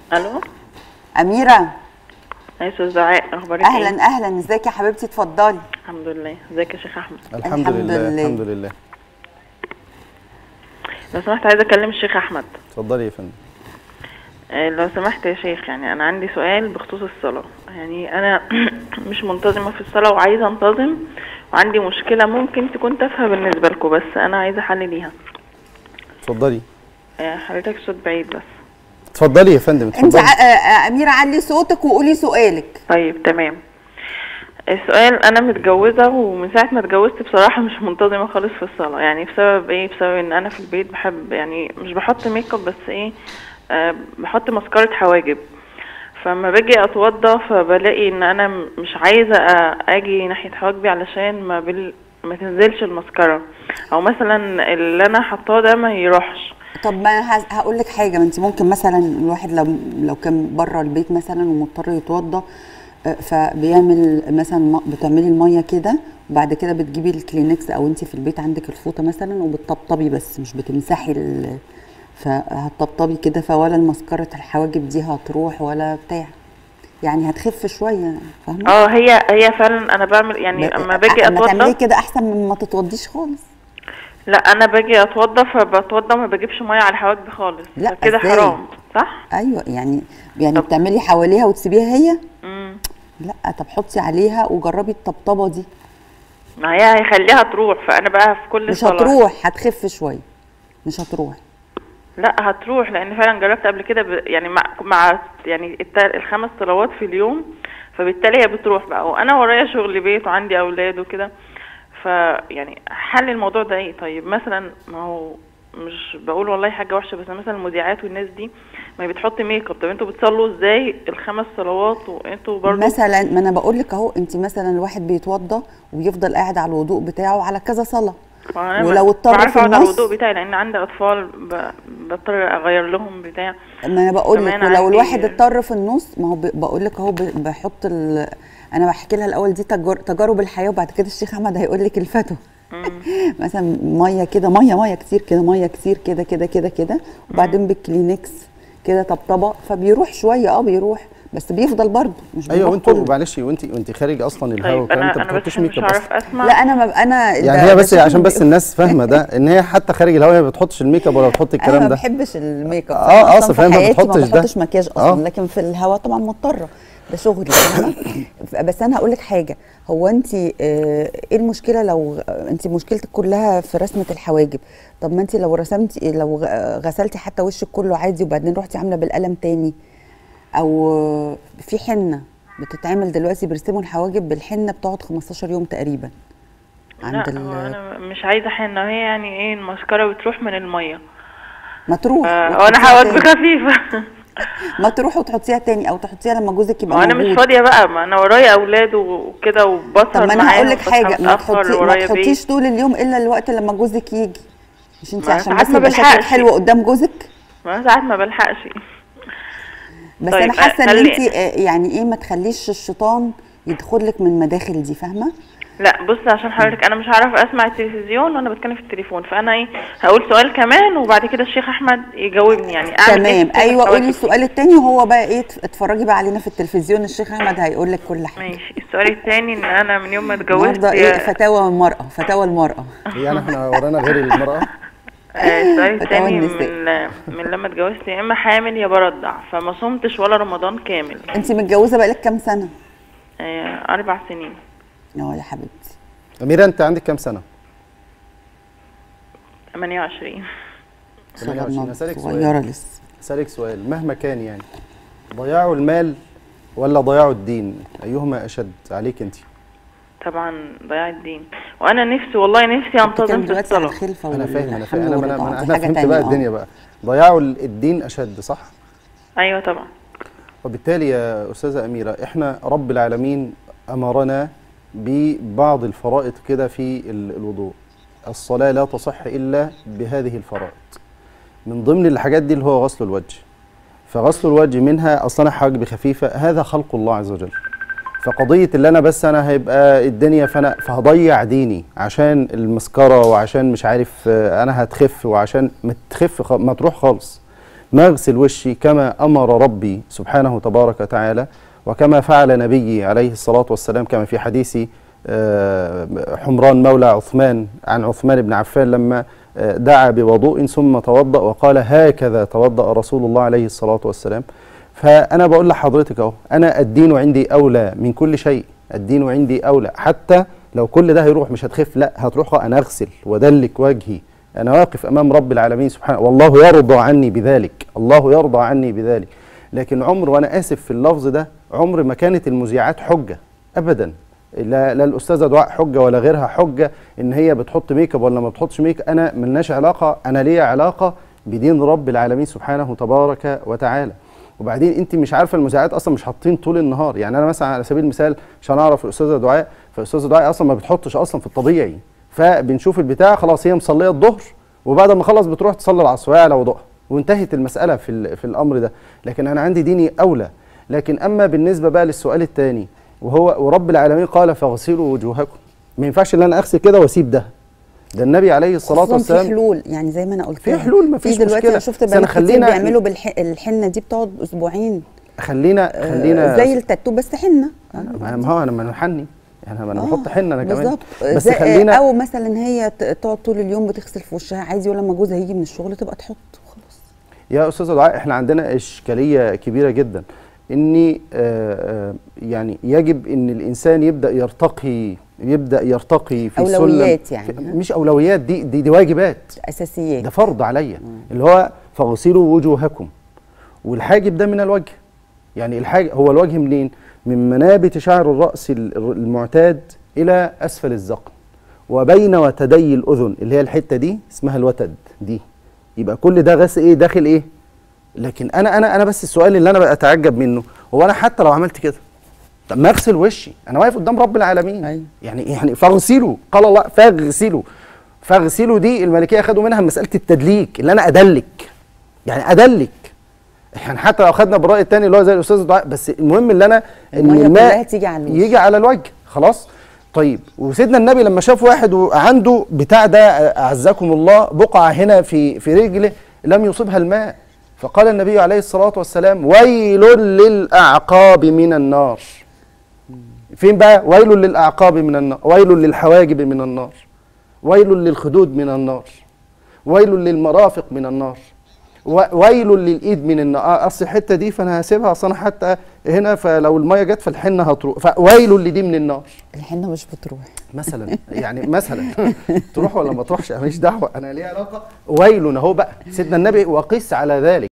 الو اميره يا استاذ دعاء اخبارك اهلا ايه اهلا ازيك يا حبيبتي اتفضلي الحمد لله ازيك يا شيخ احمد الحمد, الحمد لله لله. الحمد لله لو سمحت عايزه اكلم الشيخ احمد اتفضلي يا فندم آه، لو سمحت يا شيخ يعني انا عندي سؤال بخصوص الصلاه يعني انا مش منتظمه في الصلاه وعايزه انتظم وعندي مشكله ممكن تكون تافهه بالنسبه لكم بس انا عايزه حل ليها اتفضلي آه، حضرتك صوت بعيد بس اتفضلي يا فندم انت اتفضلي ع... آه، آه، اميره علي صوتك وقولي سؤالك طيب تمام السؤال انا متجوزه ومن ساعه ما اتجوزت بصراحه مش منتظمه خالص في الصلاه يعني بسبب ايه بسبب ان انا في البيت بحب يعني مش بحط ميك اب بس ايه أه بحط مسكره حواجب فما باجي اتوضى فبلاقي ان انا م- مش عايزه أ- اجي ناحيه حواجبي علشان ما بال... ما تنزلش المسكره او مثلا اللي انا حطاه ده ما يروحش طب ما هقول لك حاجه ما انت ممكن مثلا الواحد لو لو كان بره البيت مثلا ومضطر يتوضى آه، فبيعمل مثلا م- بتعملي الميه كده وبعد كده بتجيبي الكلينكس او انت في البيت عندك الفوطه مثلا وبتطبطبي بس مش بتمسحي ال... فهتطبطبي كده فولا المسكره الحواجب دي هتروح ولا بتاع يعني هتخف شويه فاهمه اه هي هي فعلا انا بعمل يعني ب- اما باجي اما تعملي اتوضى كده احسن من ما تتوضيش خالص لا انا باجي اتوضى فبتوضى ما بجيبش ميه على حواجبي خالص لا، كده إزاي؟ حرام صح ايوه يعني يعني طب- بتعملي حواليها وتسيبيها هي امم لا طب حطي عليها وجربي الطبطبه دي ما هي هيخليها تروح فانا بقى في كل مش صلاة هتروح هتخف شويه مش هتروح لا هتروح لان فعلا جربت قبل كده ب... يعني مع مع يعني الت... الخمس صلوات في اليوم فبالتالي هي بتروح بقى وانا ورايا شغل بيت وعندي اولاد وكده فيعني حل الموضوع ده ايه طيب مثلا ما هو مش بقول والله حاجه وحشه بس مثلا المذيعات والناس دي ما هي بتحط ميك اب طب انتوا بتصلوا ازاي الخمس صلوات وانتوا برضه مثلا ما انا بقول لك اهو انت مثلا الواحد بيتوضى ويفضل قاعد على الوضوء بتاعه على كذا صلاه وأنا ولو ما- اضطر بعرف في اقعد على النص- الوضوء بتاعي لان عندي اطفال ب... بضطر اغير لهم بتاع ما انا بقول لك كمان ولو عندي- الواحد اضطر في النص ما هو ب- بقول لك اهو ب- بحط ال... انا بحكي لها الاول دي تجار... تجارب الحياه وبعد كده الشيخ احمد هيقول لك الفتوى مثلا ميه كده ميه ميه كتير كده ميه كتير كده كده كده كده وبعدين بالكلينكس كده طبطبه فبيروح شويه اه بيروح بس بيفضل برضه مش ايوه بيروح وانتوا كله. معلش وانت وانت خارج اصلا الهواء طيب والكلام انا انت ما انا بتحطيش بس ميك مش اب عارف اصلا اسمع لا انا ما انا يعني ده هي بس بشوف عشان بس بي- الناس فاهمه ده ان هي حتى خارج الهواء هي ما بتحطش الميك اب ولا بتحط انا الكلام ما ده بحبش الميك اب آه، فأنا أصل في فاهم ما حياتي بتحطش ما ده. بحطش مكياج اصلا آه. لكن في الهواء طبعا مضطره ده شغلي فاهمة؟ بس انا هقول لك حاجه هو انت آه، ايه المشكله لو انت مشكلتك كلها في رسمه الحواجب طب ما انت لو رسمتي لو غ- غسلتي حتى وشك كله عادي وبعدين رحتي عامله بالقلم تاني او آه، في حنه بتتعمل دلوقتي بيرسموا الحواجب بالحنه بتقعد 15 يوم تقريبا عند لا هو ال- انا مش عايزه حنه هي يعني ايه المسكره بتروح من الميه ما تروح آه، وتحطيها وانا حواجبي تاني. خفيفه ما تروح وتحطيها تاني او تحطيها لما جوزك يبقى ما انا مش موجود. فاضيه بقى ما انا ورايا اولاد وكده وبسهر طب ما انا معاهم هقول لك وبصحى حاجه ما متأخر تحطي ما ورايا تحطيش بيت. طول اليوم الا الوقت لما جوزك يجي مش انت ما عشان ساعات بس ما يبقى شكلك بلحقش. حلو قدام جوزك ما أنا ساعات ما بلحقش بس طيب، انا حاسه ان خلي- انت يعني ايه ما تخليش الشيطان يدخل لك من المداخل دي فاهمه لا بص عشان حضرتك انا مش هعرف اسمع التلفزيون وانا بتكلم في التليفون فانا ايه هقول سؤال كمان وبعد كده الشيخ احمد يجاوبني يعني اعمل إيه تمام في ايوه الحواجب قولي دي؟ السؤال التاني وهو بقى ايه اتفرجي بقى علينا في التلفزيون الشيخ احمد هيقول لك كل حاجه ماشي السؤال الثاني ان انا من يوم ما اتجوزت النهارده ايه فتاوى المراه فتاوى المراه يعني احنا ورانا غير المراه آه، السؤال فتاوى الثاني النساء. من من لما اتجوزت يا اما حامل يا برضع فما صمتش ولا رمضان كامل انت متجوزه بقالك كام سنه آه، اربع سنين اه يا حبيبتي اميره انت عندك كام سنه 28 28. صغننة، أسألك سؤال. صغيره لسه اسالك سؤال مهما كان يعني ضياع المال ولا ضياع الدين ايهما اشد عليك انت طبعا ضياع الدين وانا نفسي والله نفسي بتتكلم انتظم في دلوقتي على الصلاه الخلفه انا فاهم انا والحمل فاهم انا انا, والرضاعة، أنا, دي أنا حاجة فهمت تانية، بقى آه. الدنيا بقى ضياع الدين اشد صح ايوه طبعا وبالتالي يا استاذه اميره احنا رب العالمين امرنا ببعض الفرائض كده في ال- الوضوء الصلاه لا تصح الا بهذه الفرائض من ضمن الحاجات دي اللي هو غسل الوجه فغسل الوجه منها اصلا حواجب خفيفه هذا خلق الله عز وجل فقضيه اللي انا بس انا هيبقى الدنيا فانا فهضيع ديني عشان المسكره وعشان مش عارف آه، انا هتخف وعشان ما تخف خ- ما تروح خالص نغسل وشي كما امر ربي سبحانه تبارك وتعالى وكما فعل نبيي عليه الصلاه والسلام كما في حديث آه، حمران مولى عثمان عن عثمان بن عفان لما آه، دعا بوضوء ثم توضأ وقال هكذا توضأ رسول الله عليه الصلاة والسلام فأنا بقول لحضرتك أهو أنا الدين عندي أولى من كل شيء الدين عندي أولى حتى لو كل ده هيروح مش هتخف لا هتروح أنا أغسل وأدلك وجهي أنا واقف أمام رب العالمين سبحانه والله يرضى عني بذلك الله يرضى عني بذلك لكن عمر وأنا آسف في اللفظ ده عمر ما كانت المذيعات حجة أبدا لا, لا الاستاذه دعاء حجه ولا غيرها حجه ان هي بتحط ميك اب ولا ما بتحطش ميك اب انا ملناش علاقه انا ليا علاقه بدين رب العالمين سبحانه تبارك وتعالى وبعدين انت مش عارفه المذيعات اصلا مش حاطين طول النهار يعني انا مثلا على سبيل المثال عشان اعرف الاستاذه دعاء فالاستاذه دعاء اصلا ما بتحطش اصلا في الطبيعي فبنشوف البتاع خلاص هي مصليه الظهر وبعد ما خلص بتروح تصلي العصر وهي على وضوءها وانتهت المساله في ال- في الامر ده لكن انا عندي ديني اولى لكن اما بالنسبه بقى للسؤال الثاني وهو ورب العالمين قال فاغسلوا وجوهكم ما ينفعش ان انا اغسل كده واسيب ده ده النبي عليه الصلاه خصوصاً في والسلام حلول يعني زي ما انا قلت في لك. حلول، مفيش في دلوقتي مشكلة. انا شفت بس أنا بنات كتير خلينا- بيعملوا بالح... الحنه دي بتقعد اسبوعين خلينا خلينا آه، زي التاتو بس حنه ما ما هو انا ما حني يعني ما انا آه، بحط حنه انا كمان بالظبط بس زي- خلينا او مثلا هي ت- تقعد طول اليوم بتغسل في وشها عادي ولما جوزها يجي من الشغل تبقى تحط وخلاص يا استاذه دعاء احنا عندنا اشكاليه كبيره جدا اني آه، آه، يعني يجب ان الانسان يبدا يرتقي يبدا يرتقي في السلم أولويات يعني، في- ها؟ مش اولويات دي دي, دي واجبات اساسيات ده فرض عليا اللي هو فاغسلوا وجوهكم والحاجب ده من الوجه يعني الحاجب هو الوجه منين من منابت شعر الراس ال- المعتاد الى اسفل الذقن وبين وتدي الاذن اللي هي الحته دي اسمها الوتد دي يبقى كل ده غسل ايه داخل ايه لكن انا انا انا بس السؤال اللي انا بتعجب منه هو انا حتى لو عملت كده طب ما اغسل وشي انا واقف قدام رب العالمين أيوة. يعني يعني فاغسلوا قال الله فاغسلوا فاغسلوا دي الملكيه خدوا منها مساله التدليك اللي انا ادلك يعني ادلك يعني حتى لو خدنا بالراي الثاني اللي هو زي الاستاذ دعاء بس المهم اللي انا ان المية الماء كلها تيجي على الوش. يجي على الوجه خلاص طيب وسيدنا النبي لما شاف واحد عنده بتاع ده اعزكم الله بقعه هنا في في رجله لم يصبها الماء فقال النبي عليه الصلاه والسلام ويل للاعقاب من النار فين بقى ويل للاعقاب من النار ويل للحواجب من النار ويل للخدود من النار ويل للمرافق من النار و- ويل للايد من النار آه، اصل الحته دي فانا هسيبها اصل انا حتى هنا فلو الميه جت فالحنه هتروح فويل لدي من النار الحنه مش بتروح مثلا يعني مثلا تروح ولا ما تروحش أنا ماليش دعوه انا ليه علاقه ويل اهو بقى سيدنا النبي وقس على ذلك